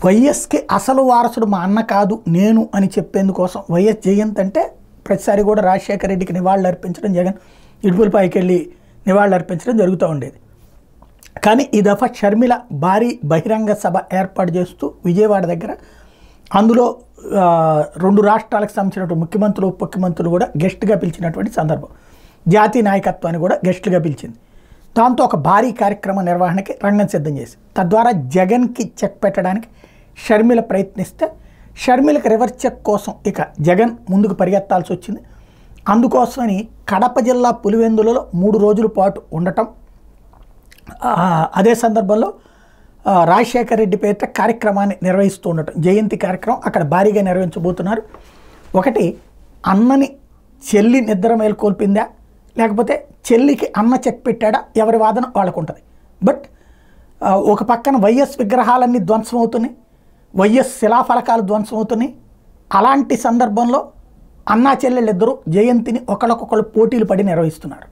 వైఎస్కి అసలు వారసుడు మా అన్న కాదు నేను అని చెప్పేందుకోసం వైఎస్ జయంత్ అంటే ప్రతిసారి కూడా రాజశేఖర రెడ్డికి నివాళులు అర్పించడం జగన్ ఇడుపులపైకి వెళ్ళి నివాళులు అర్పించడం జరుగుతూ ఉండేది కానీ ఈ దఫా షర్మిల భారీ బహిరంగ సభ ఏర్పాటు చేస్తూ విజయవాడ దగ్గర అందులో ఆ, రెండు రాష్ట్రాలకు సంబంధించినటువంటి ముఖ్యమంత్రులు ఉప ముఖ్యమంత్రులు కూడా గెస్ట్గా పిలిచినటువంటి సందర్భం జాతీయ నాయకత్వాన్ని కూడా గెస్ట్గా పిలిచింది దాంతో ఒక భారీ కార్యక్రమ నిర్వహణకి రంగం సిద్ధం చేసి తద్వారా జగన్కి చెక్ పెట్టడానికి షర్మిల ప్రయత్నిస్తే షర్మిలకు రివర్స్ చెక్ కోసం ఇక జగన్ ముందుకు పరిగెత్తాల్సి వచ్చింది అందుకోసమని కడప జిల్లా పులివెందులలో మూడు రోజుల పాటు ఉండటం ఆ, అదే సందర్భంలో ఆ, రాజశేఖర రెడ్డి పేరిట కార్యక్రమాన్ని నిర్వహిస్తూ ఉండటం జయంతి కార్యక్రమం అక్కడ భారీగా నిర్వహించబోతున్నారు ఒకటి అన్నని చెల్లి నిద్ర మేల్కొల్పిందా లేకపోతే చెల్లికి అన్న చెక్ పెట్టాడా ఎవరి వాదన వాళ్ళకు ఉంటుంది బట్ ఆ, ఒక పక్కన వైఎస్ విగ్రహాలన్నీ ధ్వంసం అవుతున్నాయి వైఎస్ శిలాఫలకాలు ధ్వంసం అవుతున్నాయి అలాంటి సందర్భంలో అన్నా చెల్లెళ్ళిద్దరూ జయంతిని ఒకళ్ళకొకళ్ళు పోటీలు పడి నిర్వహిస్తున్నారు